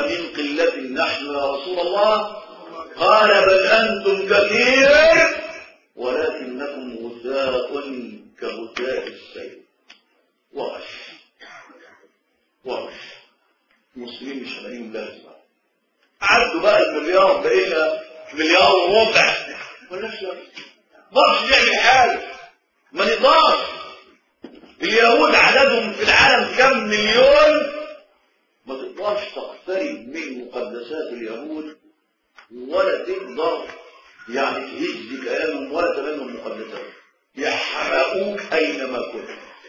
أمن قلة نحن يا رسول الله قال بل أنتم كثير ولكنكم غثاء كغثاء السيل وغش وغش مسلمين مش لاقيين لازمة عدوا بقى المليار بقينا مليار وربع مالناش لازمة ما نعمل حاجة ما نقدرش اليهود عددهم في العالم كم مليون ما تقدرش تقترب من مقدسات اليهود ولا تقدر يعني تهز كلامهم ولا تبنوا مقدسات يحرقوك اينما كنت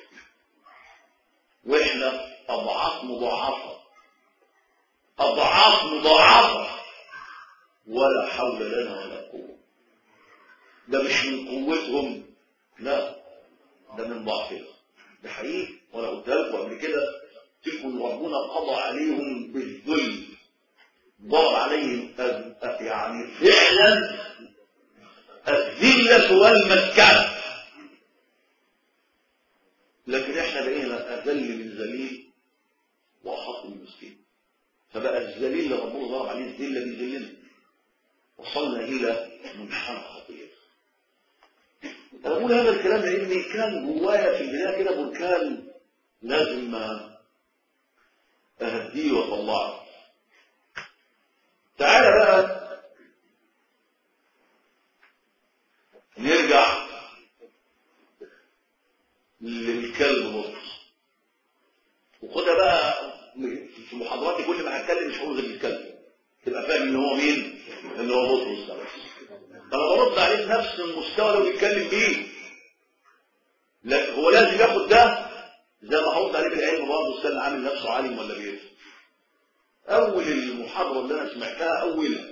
واحنا اضعاف مضاعفه اضعاف مضاعفه ولا حول لنا ولا قوه ده مش من قوتهم لا ده من ضعفنا ده حقيقي وانا قلت لكم قبل كده تلكم ربنا قضى عليهم بالذل ضرب عليهم أذ- يعني فعلا الذلة والمسكنة لكن احنا بقينا اذل من ذليل واحط من مسكين فبقى الذليل اللي ربنا ضرب عليه الذله بيذلنا وصلنا الى منحنى خطير انا بقول هذا الكلام لان كان جوايا في البدايه كده بركان لازم اهديه واطلعه تعالى بقى نرجع للكلب بطرس وخدها بقى في محاضراتي كل ما هتكلم مش هقول غير الكلب تبقى فاهم ان هو مين ان هو بطرس ده فانا برد عليه بنفس المستوى اللي هو بيتكلم بيه لا هو لازم ياخد ده زي ما هرد عليه بالعلم برضه استنى عامل نفسه عالم ولا بيفهم اول المحاضره اللي انا سمعتها اولها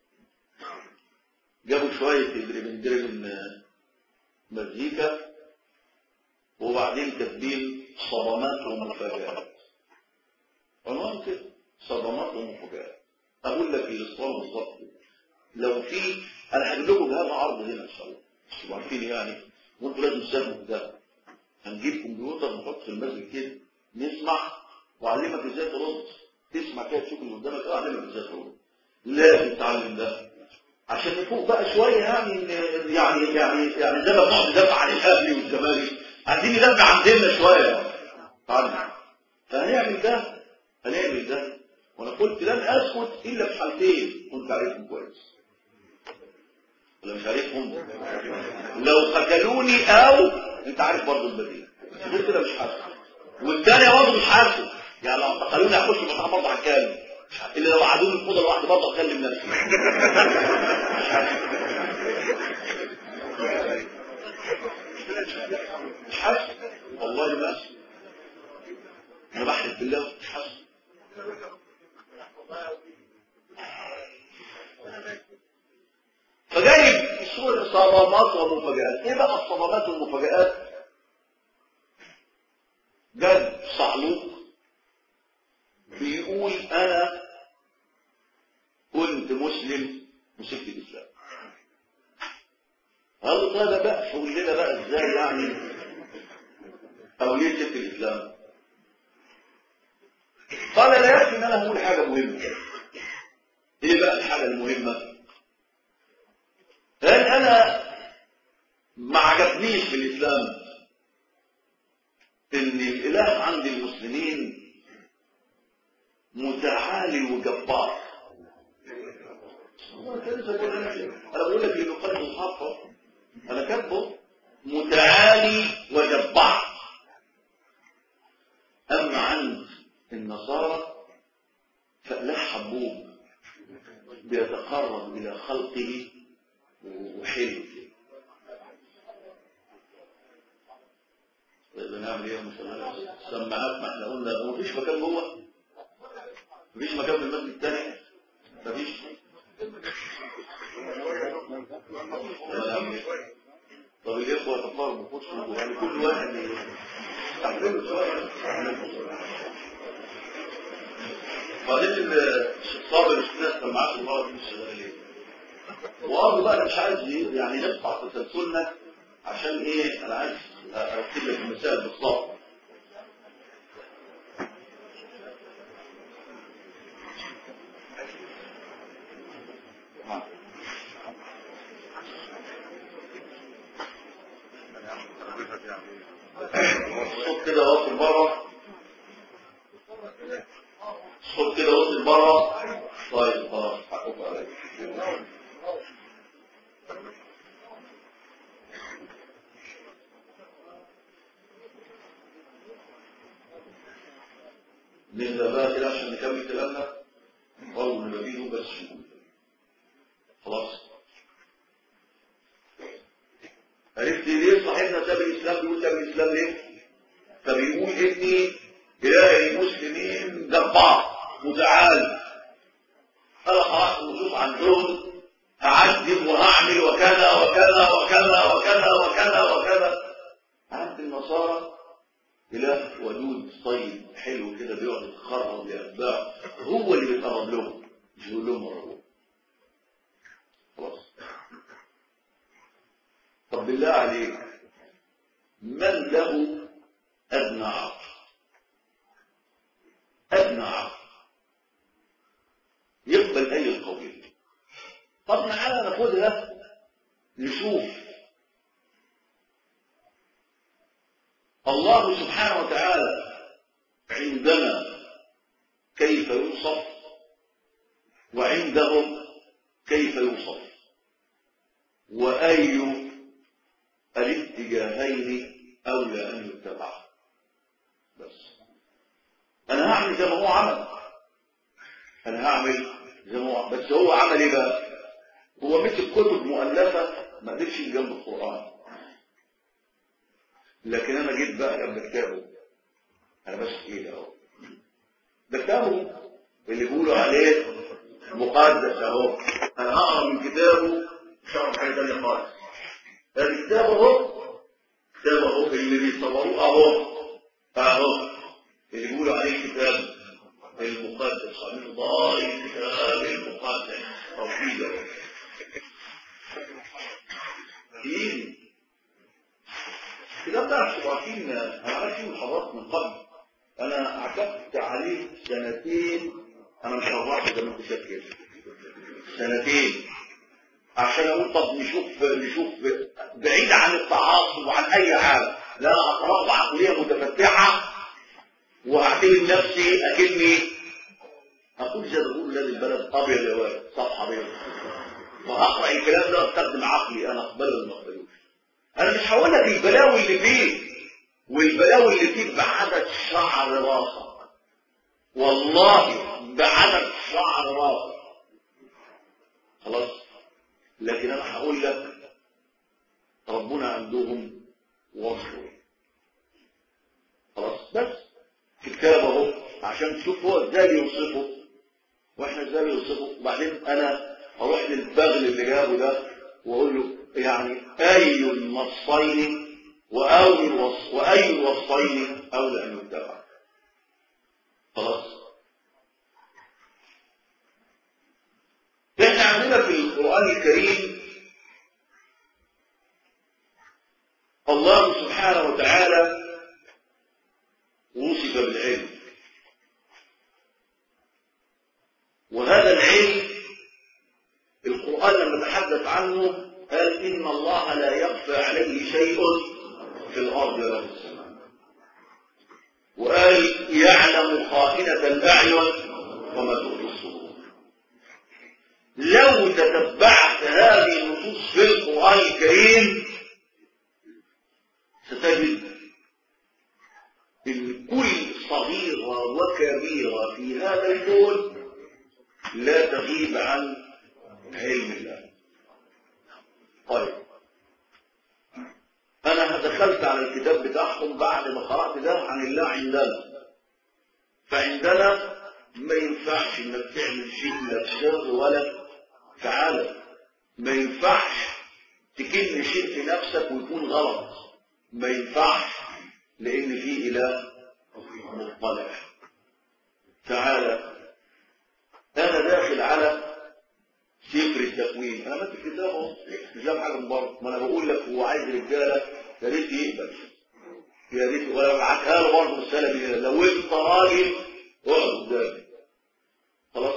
جابوا شويه دريبن دريبن مزيكا وبعدين كاتبين صدمات ومفاجآت عنوان كده صدمات ومفاجآت اقول لك الاسطوانه بالظبط لو في انا هجيب لكم هذا عرض هنا ان شاء الله مش عارفين يعني وانتوا لازم تسافروا ده هنجيب كمبيوتر نحط في المسجد كده نسمع واعلمك ازاي ترد تسمع كده تشوف اللي قدامك اه اعلمك ازاي ترد لازم تتعلم ده عشان نفوق بقى شويه يعني إن- يعني يعني يعني زي ما بنقعد ندافع عن الاهلي والزمالك عايزين ندافع عندنا شويه طبعا فهنعمل ده هنعمل ده وانا قلت لن اسكت الا في حالتين كنت عارفهم كويس ولا مش عارفهم لو قتلوني او انت عارف برضه البديل غير كده مش حاسس والتانية برضه مش حاسس يعني لو قتلوني هخش المحكمة برضه هتكلم الا لو قعدوني في اوضه لوحدي برضه اكلم نفسي مش حاسس مش حاسس والله ما أسف. انا بحلف بالله مش حاسس فجايب صور صدمات ومفاجآت ايه بقى الصدمات والمفاجآت جد صعلوك بيقول انا كنت مسلم مسكت الاسلام قال له ده بقى شغل لنا بقى ازاي يعني او ليه سبت الاسلام قال لا يكفي ان انا هقول حاجه مهمه ايه بقى الحاجه المهمه قال انا ما عجبنيش في الاسلام ان الاله عند المسلمين متعالي وجبار هو كده كده انا بقول لك اللي قلب الحق انا كاتبه متعالي وجبار اما عند النصارى فاله حبوب بيتقرب الى خلقه وحلو كده طيب نعمل ايه يا مسلمين سماعات ما احنا قلنا هو مفيش مكان جوه مفيش مكان في المسجد الثاني مفيش طب الاخوه تقاربوا بخصوص يعني كل واحد يستحملوا شويه بعدين الشيخ صابر الناس سماعات المرض مش شغال ليه وقالوا بقى انا مش عايز إيه، يعني نقطع تسلسلنا عشان ايه انا عايز ارتب لك المسائل بالظبط الصوت كده واصل بره الصوت كده واصل بره طيب خلاص حقك عليك نبدأ بقى كده عشان نكمل كلامنا أول ما نبيه بس خلاص عرفت ليه صاحبنا ساب الإسلام بيقول ساب الإسلام ليه؟ فبيقول إني إله المسلمين جبار متعال أنا خلاص نشوف عندهم هعذب وهعمل وكذا وكذا وكذا وكذا وكذا وكذا عند النصارى إله ودود طيب حلو كده بيقعد يتخرب لأتباعه هو اللي بيقرب لهم مش يقول لهم مرحبا خلاص طب بالله عليك من له أدنى عقل أدنى عقل يقبل أي القولين طب تعالى ناخدها نشوف الله سبحانه وتعالى عندنا كيف يوصف وعندهم كيف يوصف وأي الاتجاهين أولى أن يتبع بس أنا هعمل زي ما هو عمل أنا هعمل زي ما هو بس هو عمل إيه بقى؟ هو مسك كتب مؤلفة ما قدرش جنب القرآن لكن انا جيت بقى جنب كتابه انا ماسك ايه اهو ده كتابه اللي بيقولوا عليه مقدس اهو انا هقرا من كتابه مش هعرف حاجه ثانيه خالص ده كتابه اهو كتابه اهو اللي بيصوروه اهو اهو اللي بيقولوا عليه كتاب المقدس عاملين ضاي الكتاب المقدس توحيد اهو ايه الكتاب ده عشان عارفين انا عارف فيه محاضرات من قبل انا عكفت عليه سنتين انا مش هروح زي ما انت شايف كده سنتين عشان اقول طب نشوف نشوف بعيد عن التعاصب وعن اي حاجه لا اقرا عقليه متفتحه واعتبر نفسي اكني اقول زي ما بقول لازم البلد ابيض يا واد صفحه بيضاء واقرا الكلام ده واستخدم عقلي انا اقبله ولا ما اقبلوش انا مش هقول لك البلاوي اللي فيه والبلاوي اللي فيه بعدد شعر راسك والله بعدد شعر راسك خلاص لكن انا هقول لك ربنا عندهم وصفه خلاص بس في الكتاب اهو عشان تشوف هو ازاي بيوصفه واحنا ازاي بيوصفه وبعدين انا اروح للبغل اللي جابه ده واقول له يعني أي النصين وأي الوص وأي الوصفين أولى أن يتبع خلاص احنا عندنا في القرآن الكريم الله سبحانه وتعالى وصف بالعلم وهذا العلم القرآن لما تحدث عنه قال إن الله لا يخفى عليه شيء في الأرض ولا في السماء وقال يعلم خائنة الأعين وما تخفي الصدور لو تتبعت هذه النصوص في القرآن الكريم ستجد ان كل صغيرة وكبيرة في هذا الكون لا تغيب عن علم الله طيب انا دخلت على الكتاب بتاعهم بعد ما قرأت ده عن الله عندنا فعندنا ما ينفعش انك تعمل شيء لا بسر ولا فعالة ما ينفعش تكن شيء في نفسك ويكون غلط ما ينفعش لان في اله مطلع تعالى انا داخل على سفر التكوين انا ماسك كتاب اهو مش جايب حاجه من بره ما انا بقول لك هو عايز رجاله يا ريت يقبل يا ريت وابعتها له برضه رساله دي لو انت راجل اقعد قدامي خلاص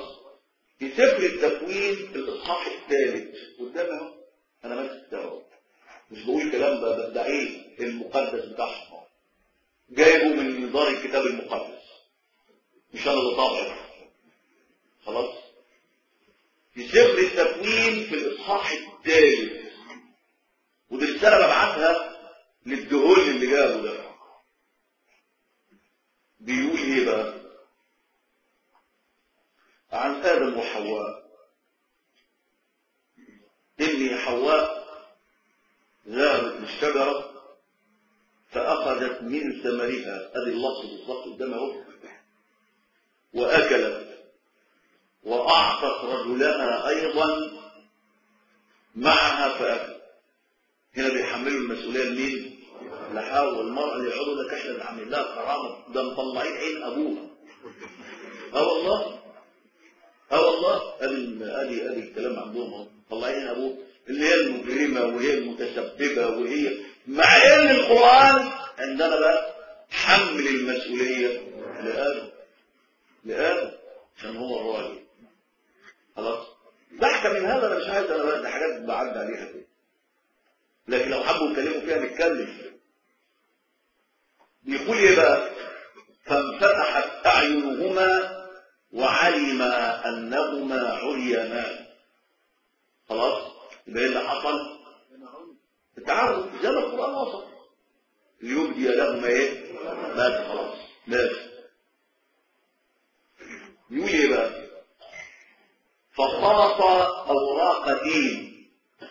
سفر التكوين الاصحاح الثالث قدامي اهو انا ماسك اهو مش بقول كلام ده ده ايه المقدس بتاعهم اهو جايبه من دار الكتاب المقدس مش انا اللي طابعه خلاص في سفر التكوين في الاصحاح الثالث ودي رساله ببعتها للدهول اللي جابه ده بيقول ايه بقى عن ادم وحواء اني حواء ذهبت للشجره فاخذت من ثمرها ادي اللفظ بالظبط قدامها اهو واكلت واعطت رجلها ايضا معها فاكل هنا بيحملوا المسؤوليه لمين لحاول والمرأة اللي يقعدوا لك احنا بنعمل لها كرامة ده مطلعين عين ابوها اه والله اه والله ادي ادي ادي الكلام عندهم اهو مطلعين عين ابوها اللي هي المجرمة وهي المتسببة وهي مع ان القرآن عندنا بقى حمل المسؤولية لآدم لآدم عشان هو الراجل خلاص ضحكة من هذا انا مش عايز انا بقى ده حاجات بعدي عليها كده لكن لو حبوا يتكلموا فيها نتكلم يقول ايه بقى فانفتحت اعينهما وعلم انهما عريانان خلاص يبقى ايه اللي حصل التعرض زي ما القران وصف ليبدي لهما ايه مات خلاص مات يقول ايه بقى فخاط اوراق دين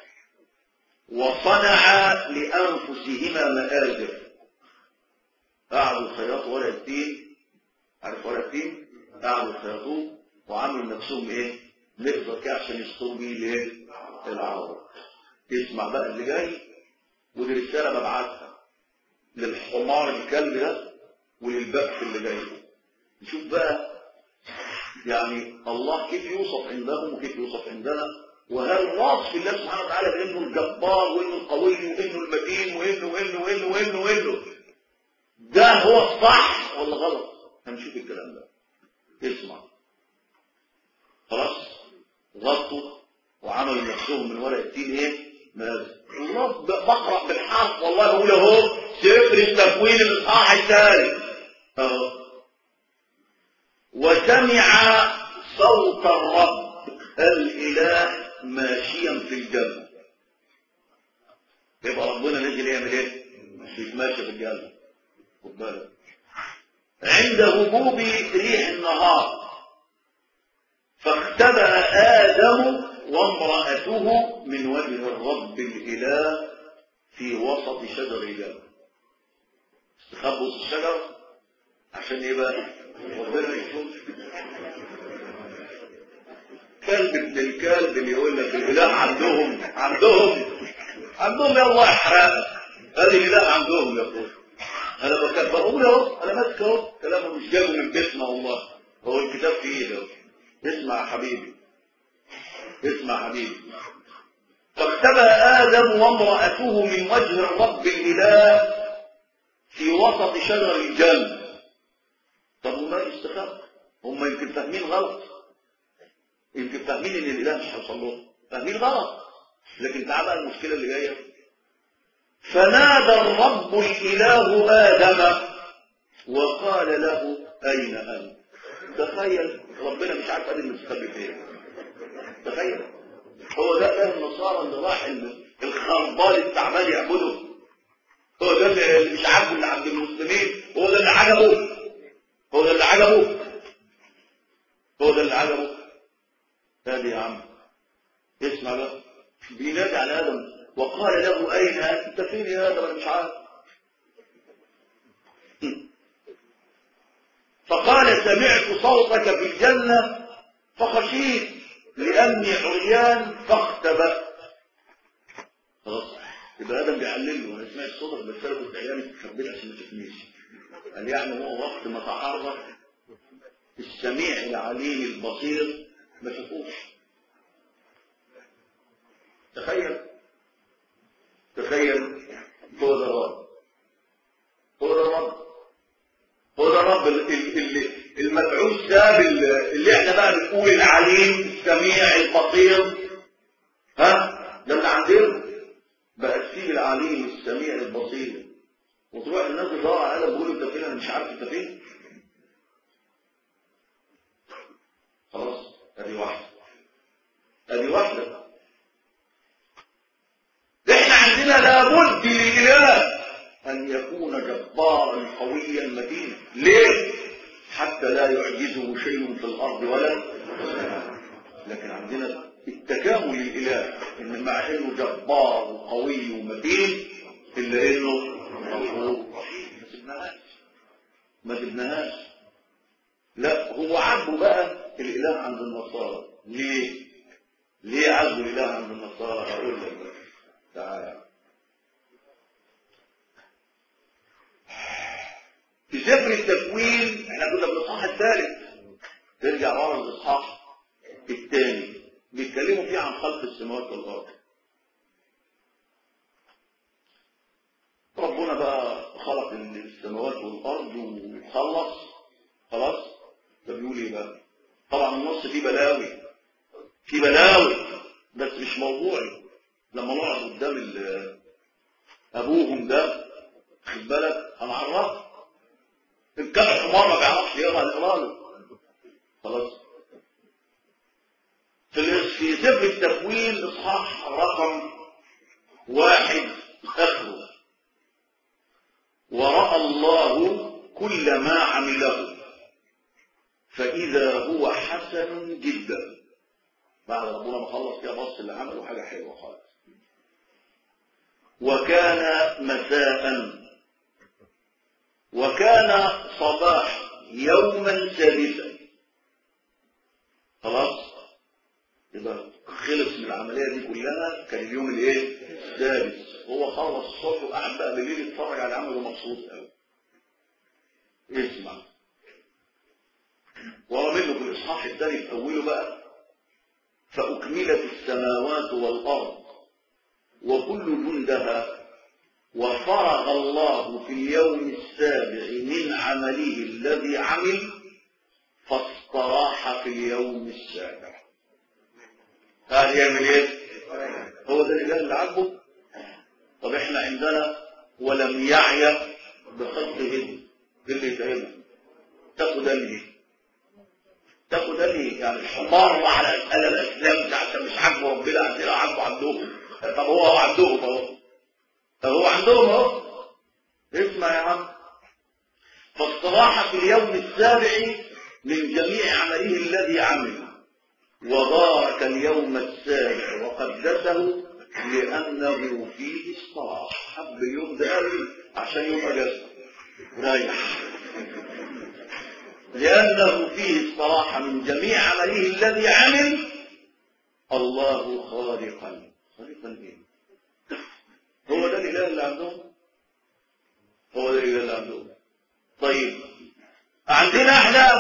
وصنع لانفسهما مآزر قعدوا يخيطوا ورق التين عارف ورق التين قعدوا يخيطوه وعملوا لنفسهم ايه مقدر كده عشان يستروا بيه الايه العوره اسمع بقى اللي جاي ودي رساله ببعتها للحمار الكلب ده وللبخت اللي جاي نشوف بقى يعني الله كيف يوصف عندهم وكيف يوصف عندنا وهل وصف الله سبحانه وتعالى بانه الجبار وانه القوي وانه المتين وانه وانه وانه وانه وانه ده هو الصح ولا غلط هنشوف الكلام ده اسمع خلاص غطوا وعملوا نفسهم من ورق التين ايه ماذا الله بقرا بالحرف والله بقول اهو سفر التكوين الاصحاح الثالث اهو وسمع صوت الرب الاله ماشيا في الجنه يبقى ربنا نزل يعمل ايه يتماشى في الجنه خد بالك عند هبوب ريح النهار فاختبأ آدم وامرأته من وجه الرب الإله في وسط شجر الجنة استخبوا وسط الشجر عشان ايه بقى ربنا يشوف كلب ابن الكلب اللي يقول لك الاله عندهم عندهم عندهم يا الله يحرقك هذه الاله عندهم يا اخويا انا بقول اهو انا ماسك اهو كلامه مش جايبه من بيتنا والله هو الكتاب في ايدي اهو اسمع يا حبيبي اسمع يا حبيبي فاختبأ آدم وامرأته من وجه الرب الإله في وسط شجر الجنة طب وما استخاب هم يمكن فاهمين غلط يمكن فاهمين ان الاله مش هيوصل لهم فاهمين غلط لكن تعال بقى المشكله اللي جايه فنادى الرب الاله ادم وقال له اين انت تخيل ربنا مش عارف ادم مستخبي فين تخيل هو ده اله النصارى اللي راح الخربان التعبان يعبده هو ده اللي مش عاجبه اللي عند المسلمين هو ده اللي عجبه هو ده اللي عجبه هو ده اللي عجبه هادي يا عم اسمع بقى بينادي على ادم وقال له اين انت فين يا ادم انا مش عارف فقال سمعت صوتك في الجنه فخشيت لاني عريان فاختبأت خلاص يبقى ادم بيعلل له انا سمعت صوتك بس انا كنت عيان اتخبيت عشان ما تشوفنيش قال يعني هو وقت ما تعرض السميع العليم البصير ما شافوش تخيل تخيل هو ده الرب هو ده الرب هو ده الرب اللي, اللي, المبعوث ده بال- اللي احنا بقى بنقول العليم السميع البصير ها ده اللي عندنا بقى تسيب العليم السميع البصير وتروح الناس تدور على ادم بيقول انت فين انا مش عارف انت فين خلاص ادي واحده ادي واحده احنا عندنا لابد للاله ان يكون جبارا قويا متينا ليه حتى لا يعجزه شيء في الارض ولا لكن عندنا التكامل للاله ان مع انه جبار وقوي ومتين الا انه غفور رحيم ما سبناهاش ما سبناهاش لا هو عاجبه بقى الاله عند النصارى ليه ليه عاجبه الاله عند النصارى هقول لك بقى. تعالى في سفر التكوين احنا كنا في الاصحاح الثالث ترجع ورا الاصحاح الثاني بيتكلموا فيه عن خلق السماوات والارض ربنا بقى خلق السماوات والارض وخلص خلاص فبيقول ايه بقى طبعا النص فيه بلاوي في بلاوي بس مش موضوعي لما نقعد قدام ال- ابوهم ده خد بالك هنعرفه ان كان حمار ما بيعرفش يقرا نقرا له خلاص في ال- في سفر التكوين اصحاح رقم واحد اخره وراى الله كل ما عمله فاذا هو حسن جدا بعد ربنا ما خلص كده بص اللي عمله حاجه حلوه خالص وكان مساء وكان صباح يوما سادسا خلاص يبقى خلص من العمليه دي كلها كان اليوم الايه السادس هو خلص الصبح وقعد بقى بالليل يتفرج على عمله مبسوط قوي اسمع ورا منه في الاصحاح الثاني في اوله بقى فاكملت السماوات والارض وكل جندها وفرغ الله في اليوم السابع من عمله الذي عمل فاستراح في اليوم السابع هذا يعمل ايه هو ده الاله اللي عاجبه طب احنا عندنا ولم يعي بخلقه اللي يتعبه تاخد انهي تاخد انهي يعني الحمار على مسألة الاسلام ده عشان مش عاجبه ربنا عندنا عاجبه عندهم طب هو هو عندهم اهو طب هو عندهم اهو اسمع يا عم فاستراح في اليوم السابع من جميع عمله الذي عمل وبارك اليوم السابع وقدسه لأنه فيه استراح حب اليوم ده قوي عشان يبقى جسد رايح لأنه فيه استراح من جميع عمله الذي عمل الله خالقا خالقا ايه هو ده الاله اللي عندهم هو ده الاله اللي عندهم طيب عندنا احنا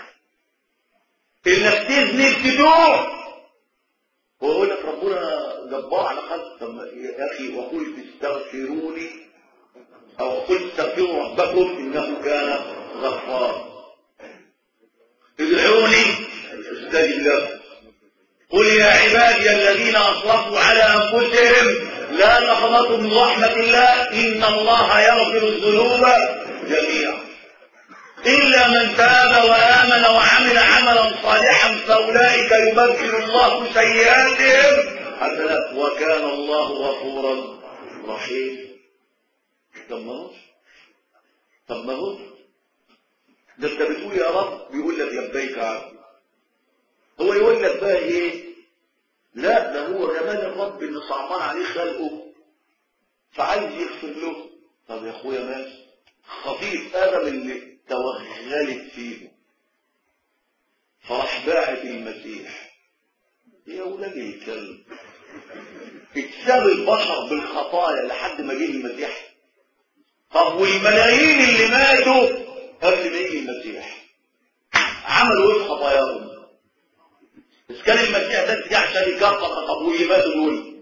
انك تذنب تدور هو يقول لك ربنا جبار على خلق طب يا اخي وقل تستغفروني او قل استغفروا ربكم انه كان غفارا ادعوني استجب لكم قل يا عبادي الذين اسرفوا على انفسهم لا تقنطوا من رحمه الله ان الله يغفر الذنوب جميعا إلا من تاب وآمن وعمل عملا صالحا فأولئك يبدل الله سيئاتهم حسنات وكان الله غفورا رحيما طب ما هوش طب ما هوش ده انت بتقول يا رب بيقول لك لبيك عبدي هو يقول لك بقى ايه لا ده هو جمال الرب اللي صعبان عليه خلقه فعايز يغفر له طب يا اخويا ماشي خطيب ادم اللي توغلت فيه فراح باعت المسيح يا ولاد الكلب اكسب البشر بالخطايا لحد ما جه المسيح طب والملايين اللي ماتوا قبل ما يجي المسيح عملوا ايه في خطاياهم بس كان المسيح ده جه عشان يكفر طب واللي ماتوا دول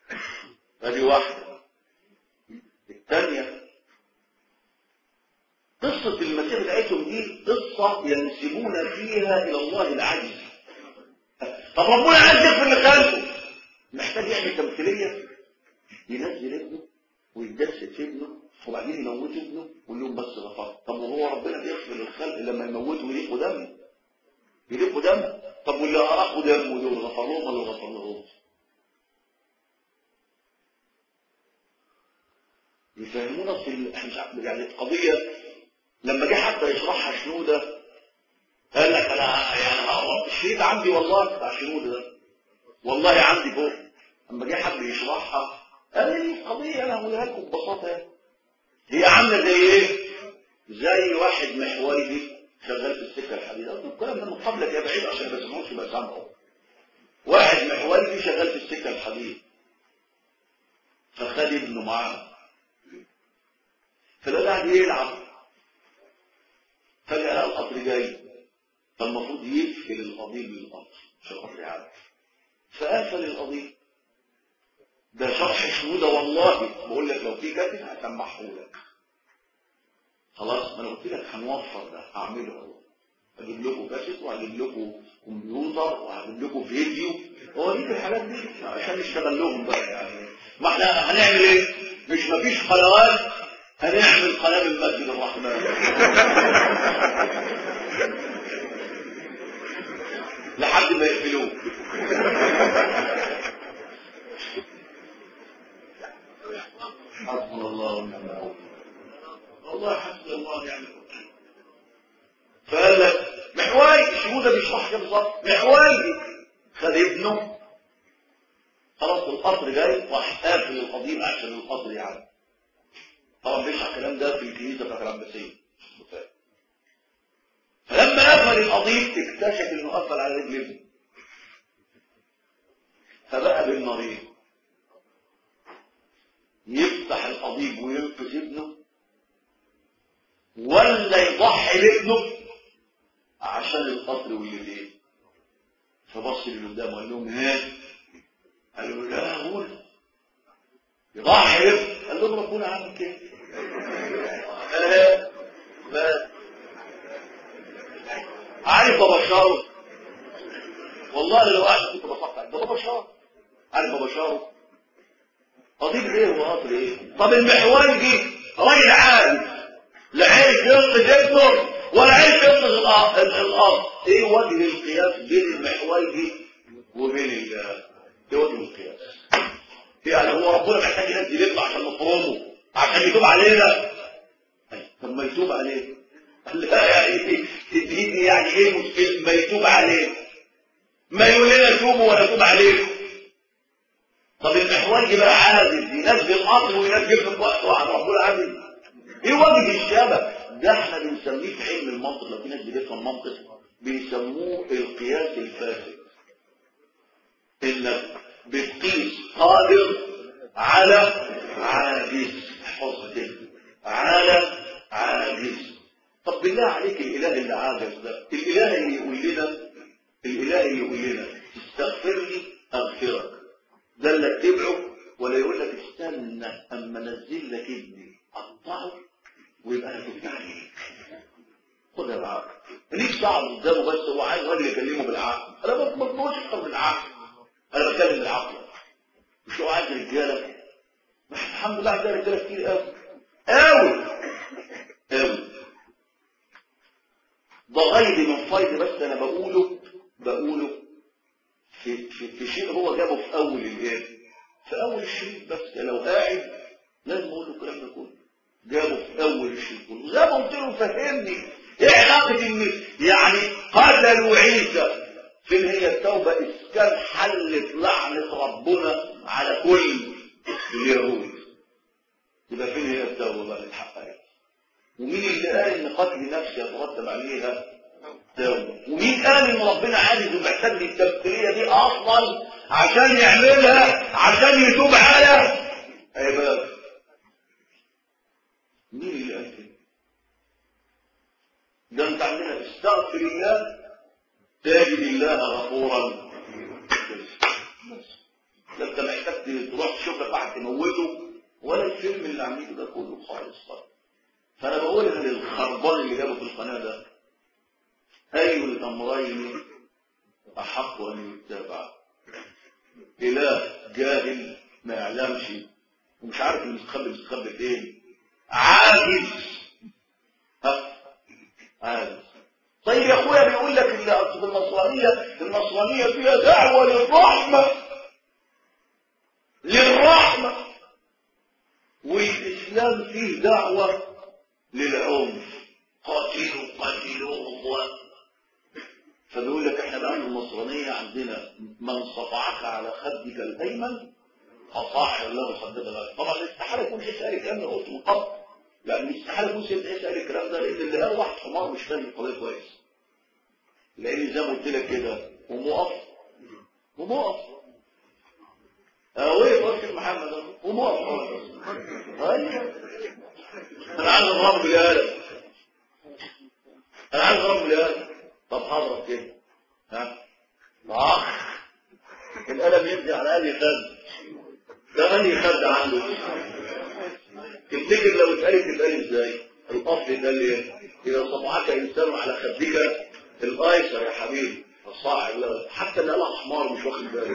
ادي واحده الثانيه قصة المسيح بتاعتهم دي قصة ينسبون فيها إلى الله العجز طب ربنا عايز يغفر لخلقه محتاج يعمل تمثيلية ينزل ابنه ويتجسد في ابنه وبعدين يموت ابنه ويقول لهم بس غفرت طب وهو ربنا بيغفر للخلق لما يموته ويلقوا دم يلقوا دم طب واللي أراقوا دم دول غفر لهم ولا غفر لهم يفهمونا في ال- احنا مش عارف يعني القضية لما جه حتى يشرحها شنودة قال لك انا يعني هقرا الشريط عندي والله بتاع شنودة ده والله عندي فوق لما جه حد يشرحها قال لي القضية انا هقولها لكم ببساطة يعني. هي عاملة زي ايه؟ زي واحد محوري شغال في السكة الحديدية قلت له الكلام ده من قبلك يا بعيد عشان ما تسمعوش يبقى سامعه واحد محوري شغال في السكة الحديد فخد ابنه معاه فده قاعد يلعب فجأة القطر جاي فالمفروض يقفل القضيب للقطر عشان القطر يعدي فقفل القضيب ده شرح شنودة والله بقول لك لو في كاتب هسمحه لك خلاص ما انا قلت لك هنوفر ده هعمله اهو هجيب لكم كاسيت وهجيب لكم كمبيوتر وهجيب لكم فيديو هو دي الحاجات دي عشان نشتغل لهم بقى يعني ما احنا هنعمل ايه؟ مش مفيش قنوات هنعمل قناه المسجد الرحمن لحد ما يقفلوه حسبنا الله ونعم الوكيل والله حسبنا الله ونعم الوكيل فقال لك محواي الشهودة بيشرح كده بالظبط محواي خد ابنه خلاص القطر جاي راح قافل القضيب عشان القطر يعدي طبعا بيشرح الكلام ده في الكنيسه بتاعت العباسيه فلما قفل القضيب اكتشف انه قفل على رجل ابنه فبقى بالنارين يفتح القضيب وينقذ ابنه ولا يضحي بابنه عشان القطر والليل فبص اللي قدامه قال لهم ها قالوا لا قول يضحي بابنه قال لهم ربنا عامل كده آه، بس عارف بابا شارو والله لو قاعد كنت بفكر ده بابا شارو عارف بابا شارو قضيب ايه وقطر ايه طب المحور دي راجل عادي لا عرف ينقذ ابنه ولا عرف ينقذ الأ- ال- الارض ايه وجه القياس بين المحور دي وبين ال ايه وجه القياس يعني هو ربنا محتاج ينزل ابنه عشان نفرمه عشان يتوب علينا طب ما يتوب عليه لا يعني تديني يعني ايه مشكلة ما يتوب عليه ما يقول لنا توبوا ولا توب عليه طب المحور بقى عادل ينزل القطر وينزل في وقت واحد ربنا عادل ايه وجه الشبه ده احنا بنسميه في علم المنطق لو في ناس بتفهم منطق بيسموه القياس الفاسد انك بتقيس قادر على عاجز احفظ كده على عاجز طب بالله عليك الاله اللي عاجز ده الاله اللي يقول لنا الاله اللي يقول لنا استغفر لي اغفرك ده اللي اتبعه ولا يقول لك استنى اما انزل لك ابني قطعه ويبقى انا تبت عليك خدها بالعقل ماليش دعوه قدامه بس هو عايز راجل يكلمه بالعقل انا ما بطلبوش اكتر بالعقل انا بتكلم بالعقل مش هو عايز رجاله الحمد لله عندنا رجاله كتير قوي قوي قوي ده غير من فايد بس انا بقوله بقوله في, في, في شيء هو جابه في اول الايه في اول الشريط بس لو قاعد لازم اقول له الكلام ده كله جابه في اول الشريط كله زي ما قلت له فهمني ايه علاقه ان يعني قتلوا عيسى فين هي التوبه اذ كان حلت لعنه ربنا على كل اليهود يبقى فين هي التوبه بقى اللي اتحققت ومين اللي قال ان قتل نفس يترتب عليها توبه ومين قال ان ربنا عايز ومحتاج للتبكيريه دي اصلا عشان يعملها عشان يتوب على عباده مين اللي قال كده ده انت عندنا استغفر الله تجد الله غفورا ده انت محتاج تروح تشوف لك واحد تموته ولا الفيلم اللي عاملينه ده كله خالص خالص فانا بقول ان الخربان اللي جابه في القناه ده اي الامرين احق ان يتبع اله جاهل ما يعلمش ومش عارف المستخبي مستخبي فين عاجز ها عاجز طيب يا اخويا بيقول لك ان اصل النصرانيه النصرانيه فيها دعوه للرحمه للرحمه والاسلام فيه دعوه للعنف قاتلوا قاتلوهم فبيقول لك احنا بقى النصرانيه عندنا من صفعك على خدك الايمن اطاع الله خدك الايمن طبعا استحاله يكون شيء سالك الكلام ده قلت من قبل لان استحاله يكون شيء سالك الكلام ده لان اللي قال واحد حمار مش فاهم القضيه كويس لان زي ما قلت لك كده ومقف ومقف اهو يا الشيخ محمد اهو ومقف ايوه انا عايز اضرب بالقلم انا عايز اضرب بالقلم طب هضرب كده ها اخ القلم ينزل على انهي خد ده انهي خد عنده تفتكر لو اتقالت تتقال ازاي الاصل ده اللي اذا صفعك انسان على خدك الايسر يا حبيبي الصاع حتى اللي قالها حمار مش واخد باله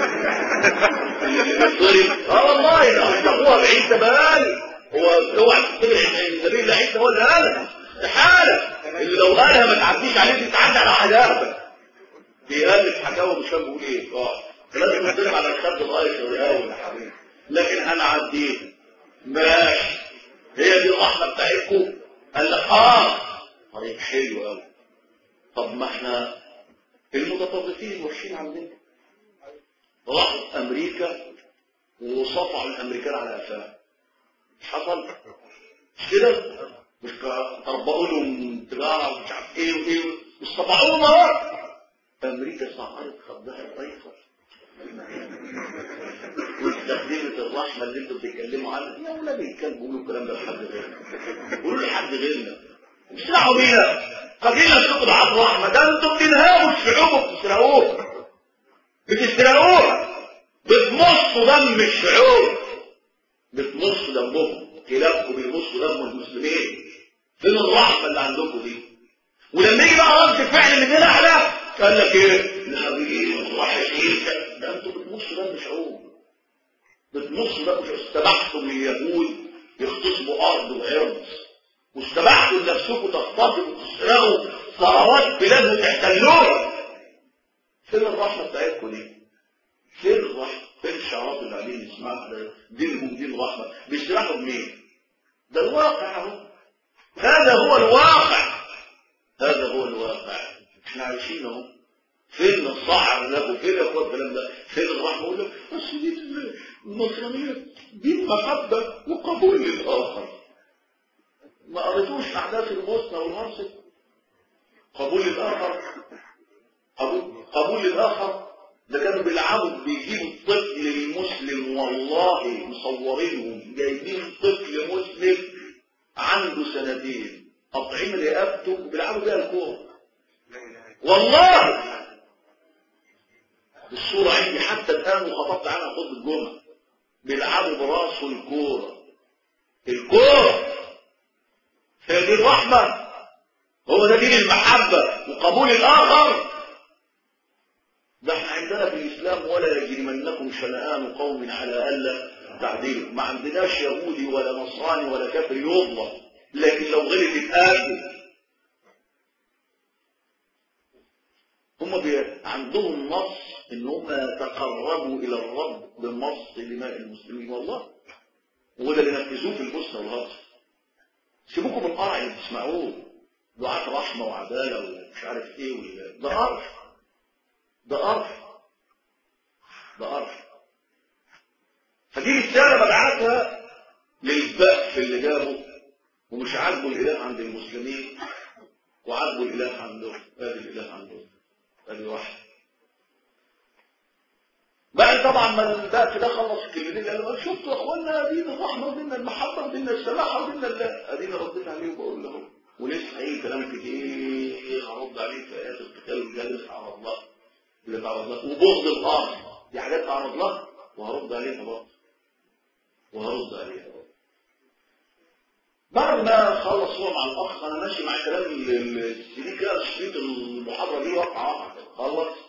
اللي بيتضرب اه والله ده هو بعيد بالي هو اوعى تفتكر ان سبيل الله عيسى هو اللي قالها استحاله اللي لو قالها ما تعديش عليه تتعدى على حاجاتك بيألف حكاوي مش فاهم بيقول ايه اه لازم نضرب على الخد الايسر الاول يا حبيبي لكن انا عديت ماشي هي دي الرحمه بتاعتكم قال لك اه طيب حلو قوي طب ما احنا المتطرفين وحشين عندنا راحوا امريكا وصفعوا الامريكان على قفاها مش حصل مش كده مش طربقوا لهم تجاره ومش عارف ايه وايه واصطفعوهم اهو امريكا صعدت خدها الايسر واستخدمت الرحمه اللي انتوا بتتكلموا عنها يا ولاد الكلب قولوا الكلام ده لحد غيرنا قولوا لحد غيرنا مش دعوا بينا قبيلة تقضى على الرحمة ده انتم بتنهاوا الشعوب وبتسرقوها بتسرقوها بتمصوا دم الشعوب بتمصوا دمهم كلابكم بيمصوا دم المسلمين فين الرحمة اللي عندكم دي ولما يجي بقى رد فعل من هنا على قال لك ايه الحبيب الرحيم ده انتم بتمصوا دم الشعوب بتمصوا دم الشعوب استبحتم اليهود يغتصبوا ارض وعرض واستبحتوا لنفسكم تغتصبوا وتسرقوا ثروات بلاد وتحتلوها فين الرحمه بتاعتكم دي؟ فين الرحمه؟ فين الشعارات اللي عليه نسمعها ده دينهم دين رحمه بيشترحوا بمين؟ ده الواقع اهو هذا هو الواقع هذا هو الواقع احنا عايشين اهو فين الصعر ده وفين يا اخوان الكلام ده فين الرحمه يقول لك بس دي النصرانيه دين محبه وقبول للاخر ما قريتوش احداث البوسنه والهرسك قبول الاخر قبول, قبول الاخر ده كانوا بيلعبوا بيجيبوا الطفل المسلم والله مصورينهم جايبين طفل مسلم عنده سنتين قاطعين رقبته وبيلعبوا بيها الكوره والله الصورة عندي حتى الآن وخطبت عنها خطبة الجمعة بيلعبوا براسه الكورة الكورة هي دي الرحمة هو ده دين المحبة وقبول الآخر ده احنا عندنا في الإسلام ولا يجرمنكم شنآن قوم على ألا تعديل ما عندناش يهودي ولا نصراني ولا كافر يظلم لكن لو غلط يتقاتل هم بي... عندهم نص ان هم يتقربوا الى الرب بمص دماء المسلمين والله وده اللي نفذوه في البوسنه والهرسك سيبوكم من القرع اللي بتسمعوه دعاة رحمة وعدالة ومش عارف ايه ولا ده قرف ده قرف ده قرف فدي رسالة ببعتها للبأس اللي جابه ومش عاجبه الإله عند المسلمين وعاجبه الإله عندهم ادي الإله عندهم ادي واحد بعد طبعا ما البأس ده خلص الكلمتين قال شفتوا يا اخوانا دين الرحمه ودين المحبه ودين السماحه ودين الله ادينا ردينا عليه وبقول له ولسه اي كلام كتير هرد عليه في ايات القتال والجهاد على الله اللي على الله وبغض الاخر دي حاجات على الله وهرد عليها برضه وهرد عليها برضه بعد ما خلص هو مع الاخ انا ماشي مع كلام ال- ال- السي دي كده شريط المحاضره دي واقعه واقعة كده. خلص